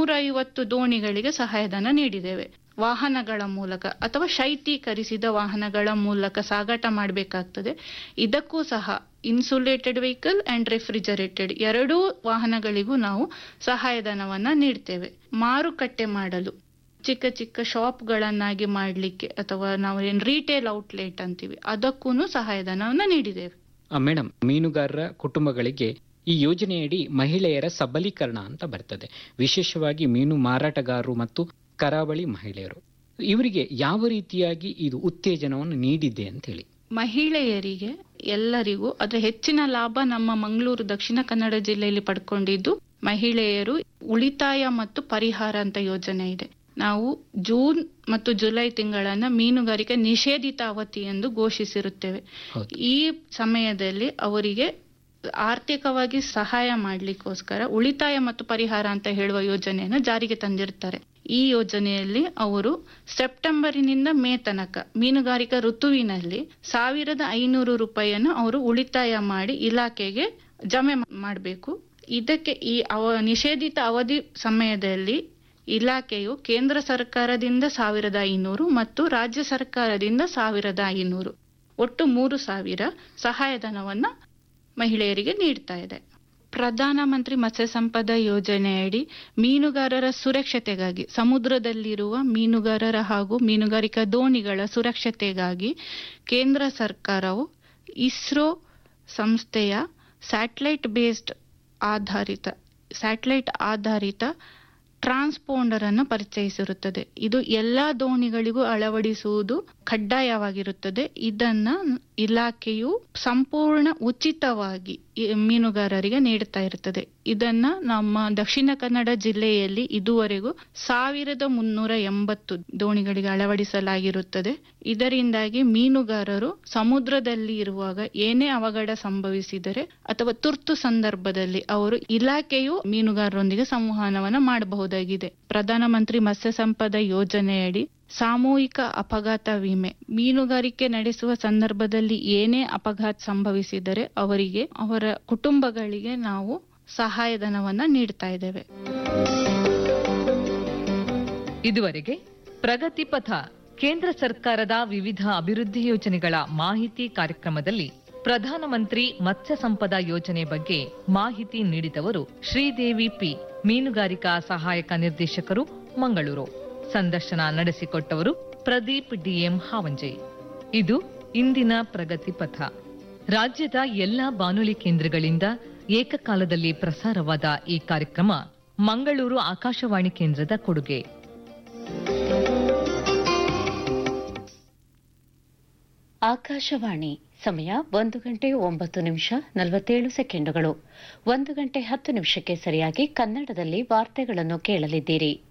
ನೂರೈವತ್ತು ದೋಣಿಗಳಿಗೆ ಸಹಾಯಧನ ನೀಡಿದ್ದೇವೆ ವಾಹನಗಳ ಮೂಲಕ ಅಥವಾ ಶೈತ್ಯೀಕರಿಸಿದ ವಾಹನಗಳ ಮೂಲಕ ಸಾಗಾಟ ಮಾಡಬೇಕಾಗ್ತದೆ ಇದಕ್ಕೂ ಸಹ ಇನ್ಸುಲೇಟೆಡ್ ವೆಹಿಕಲ್ ಅಂಡ್ ರೆಫ್ರಿಜರೇಟೆಡ್ ಎರಡೂ ವಾಹನಗಳಿಗೂ ನಾವು ಸಹಾಯಧನವನ್ನ ನೀಡ್ತೇವೆ ಮಾರುಕಟ್ಟೆ ಮಾಡಲು ಚಿಕ್ಕ ಚಿಕ್ಕ ಶಾಪ್ಗಳನ್ನಾಗಿ ಮಾಡಲಿಕ್ಕೆ ಅಥವಾ ನಾವು ಏನ್ ರಿಟೇಲ್ ಔಟ್ಲೆಟ್ ಅಂತೀವಿ ಅದಕ್ಕೂ ಸಹಾಯಧನವನ್ನ ನೀಡಿದ್ದೇವೆ ಆ, ಮೇಡಮ್ ಮೀನುಗಾರರ ಕುಟುಂಬಗಳಿಗೆ ಈ ಯೋಜನೆಯಡಿ ಮಹಿಳೆಯರ ಸಬಲೀಕರಣ ಅಂತ ಬರ್ತದೆ ವಿಶೇಷವಾಗಿ ಮೀನು ಮಾರಾಟಗಾರರು ಮತ್ತು ಕರಾವಳಿ ಮಹಿಳೆಯರು ಇವರಿಗೆ ಯಾವ ರೀತಿಯಾಗಿ ಇದು ಉತ್ತೇಜನವನ್ನು ನೀಡಿದೆ ಅಂತ ಹೇಳಿ ಮಹಿಳೆಯರಿಗೆ ಎಲ್ಲರಿಗೂ ಅದರ ಹೆಚ್ಚಿನ ಲಾಭ ನಮ್ಮ ಮಂಗಳೂರು ದಕ್ಷಿಣ ಕನ್ನಡ ಜಿಲ್ಲೆಯಲ್ಲಿ ಪಡ್ಕೊಂಡಿದ್ದು ಮಹಿಳೆಯರು ಉಳಿತಾಯ ಮತ್ತು ಪರಿಹಾರ ಅಂತ ಯೋಜನೆ ಇದೆ ನಾವು ಜೂನ್ ಮತ್ತು ಜುಲೈ ತಿಂಗಳನ್ನ ಮೀನುಗಾರಿಕೆ ನಿಷೇಧಿತ ಅವಧಿ ಎಂದು ಘೋಷಿಸಿರುತ್ತೇವೆ ಹೌದು. ಈ ಸಮಯದಲ್ಲಿ ಅವರಿಗೆ ಆರ್ಥಿಕವಾಗಿ ಸಹಾಯ ಮಾಡಲಿಕ್ಕೋಸ್ಕರ ಉಳಿತಾಯ ಮತ್ತು ಪರಿಹಾರ ಅಂತ ಹೇಳುವ ಯೋಜನೆಯನ್ನು ಜಾರಿಗೆ ತಂದಿರ್ತಾರೆ ಈ ಯೋಜನೆಯಲ್ಲಿ ಅವರು ಸೆಪ್ಟೆಂಬರಿನಿಂದ ಮೇ ತನಕ ಮೀನುಗಾರಿಕಾ ಋತುವಿನಲ್ಲಿ ಸಾವಿರದ ಐನೂರು ರೂಪಾಯಿಯನ್ನು ಅವರು ಉಳಿತಾಯ ಮಾಡಿ ಇಲಾಖೆಗೆ ಜಮೆ ಮಾಡಬೇಕು ಇದಕ್ಕೆ ಈ ಅವ ನಿಷೇಧಿತ ಅವಧಿ ಸಮಯದಲ್ಲಿ ಇಲಾಖೆಯು ಕೇಂದ್ರ ಸರ್ಕಾರದಿಂದ ಸಾವಿರದ ಐನೂರು ಮತ್ತು ರಾಜ್ಯ ಸರ್ಕಾರದಿಂದ ಸಾವಿರದ ಐನೂರು ಒಟ್ಟು ಮೂರು ಸಾವಿರ ಸಹಾಯಧನವನ್ನ ಮಹಿಳೆಯರಿಗೆ ನೀಡ್ತಾ ಇದೆ ಪ್ರಧಾನಮಂತ್ರಿ ಮತ್ಸ್ಯ ಸಂಪದ ಯೋಜನೆಯಡಿ ಮೀನುಗಾರರ ಸುರಕ್ಷತೆಗಾಗಿ ಸಮುದ್ರದಲ್ಲಿರುವ ಮೀನುಗಾರರ ಹಾಗೂ ಮೀನುಗಾರಿಕಾ ದೋಣಿಗಳ ಸುರಕ್ಷತೆಗಾಗಿ ಕೇಂದ್ರ ಸರ್ಕಾರವು ಇಸ್ರೋ ಸಂಸ್ಥೆಯ ಸ್ಯಾಟಲೈಟ್ ಬೇಸ್ಡ್ ಆಧಾರಿತ ಸ್ಯಾಟಲೈಟ್ ಆಧಾರಿತ ಟ್ರಾನ್ಸ್ಪೋಂಡರ್ ಅನ್ನು ಪರಿಚಯಿಸಿರುತ್ತದೆ ಇದು ಎಲ್ಲಾ ದೋಣಿಗಳಿಗೂ ಅಳವಡಿಸುವುದು ಕಡ್ಡಾಯವಾಗಿರುತ್ತದೆ ಇದನ್ನ ಇಲಾಖೆಯು ಸಂಪೂರ್ಣ ಉಚಿತವಾಗಿ ಈ ಮೀನುಗಾರರಿಗೆ ನೀಡುತ್ತಾ ಇರುತ್ತದೆ ಇದನ್ನ ನಮ್ಮ ದಕ್ಷಿಣ ಕನ್ನಡ ಜಿಲ್ಲೆಯಲ್ಲಿ ಇದುವರೆಗೂ ಸಾವಿರದ ಮುನ್ನೂರ ಎಂಬತ್ತು ದೋಣಿಗಳಿಗೆ ಅಳವಡಿಸಲಾಗಿರುತ್ತದೆ ಇದರಿಂದಾಗಿ ಮೀನುಗಾರರು ಸಮುದ್ರದಲ್ಲಿ ಇರುವಾಗ ಏನೇ ಅವಘಡ ಸಂಭವಿಸಿದರೆ ಅಥವಾ ತುರ್ತು ಸಂದರ್ಭದಲ್ಲಿ ಅವರು ಇಲಾಖೆಯು ಮೀನುಗಾರರೊಂದಿಗೆ ಸಂವಹನವನ್ನು ಮಾಡಬಹುದಾಗಿದೆ ಪ್ರಧಾನಮಂತ್ರಿ ಮತ್ಸ್ಯ ಸಂಪದ ಯೋಜನೆಯಡಿ ಸಾಮೂಹಿಕ ಅಪಘಾತ ವಿಮೆ ಮೀನುಗಾರಿಕೆ ನಡೆಸುವ ಸಂದರ್ಭದಲ್ಲಿ ಏನೇ ಅಪಘಾತ ಸಂಭವಿಸಿದರೆ ಅವರಿಗೆ ಅವರ ಕುಟುಂಬಗಳಿಗೆ ನಾವು ಸಹಾಯಧನವನ್ನ ನೀಡ್ತಾ ಇದ್ದೇವೆ ಇದುವರೆಗೆ ಪ್ರಗತಿ ಪಥ ಕೇಂದ್ರ ಸರ್ಕಾರದ ವಿವಿಧ ಅಭಿವೃದ್ಧಿ ಯೋಜನೆಗಳ ಮಾಹಿತಿ ಕಾರ್ಯಕ್ರಮದಲ್ಲಿ ಪ್ರಧಾನಮಂತ್ರಿ ಮತ್ಸ್ಯ ಸಂಪದ ಯೋಜನೆ ಬಗ್ಗೆ ಮಾಹಿತಿ ನೀಡಿದವರು ಶ್ರೀದೇವಿ ಪಿ ಮೀನುಗಾರಿಕಾ ಸಹಾಯಕ ನಿರ್ದೇಶಕರು ಮಂಗಳೂರು ಸಂದರ್ಶನ ನಡೆಸಿಕೊಟ್ಟವರು ಪ್ರದೀಪ್ ಡಿಎಂ ಹಾವಂಜೆ ಇದು ಇಂದಿನ ಪ್ರಗತಿ ಪಥ ರಾಜ್ಯದ ಎಲ್ಲಾ ಬಾನುಲಿ ಕೇಂದ್ರಗಳಿಂದ ಏಕಕಾಲದಲ್ಲಿ ಪ್ರಸಾರವಾದ ಈ ಕಾರ್ಯಕ್ರಮ ಮಂಗಳೂರು ಆಕಾಶವಾಣಿ ಕೇಂದ್ರದ ಕೊಡುಗೆ ಆಕಾಶವಾಣಿ ಸಮಯ ಒಂದು ಗಂಟೆ ಒಂಬತ್ತು ನಿಮಿಷ ನಲವತ್ತೇಳು ಸೆಕೆಂಡುಗಳು ಒಂದು ಗಂಟೆ ಹತ್ತು ನಿಮಿಷಕ್ಕೆ ಸರಿಯಾಗಿ ಕನ್ನಡದಲ್ಲಿ ವಾರ್ತೆಗಳನ್ನು ಕೇಳಲಿದ್ದೀರಿ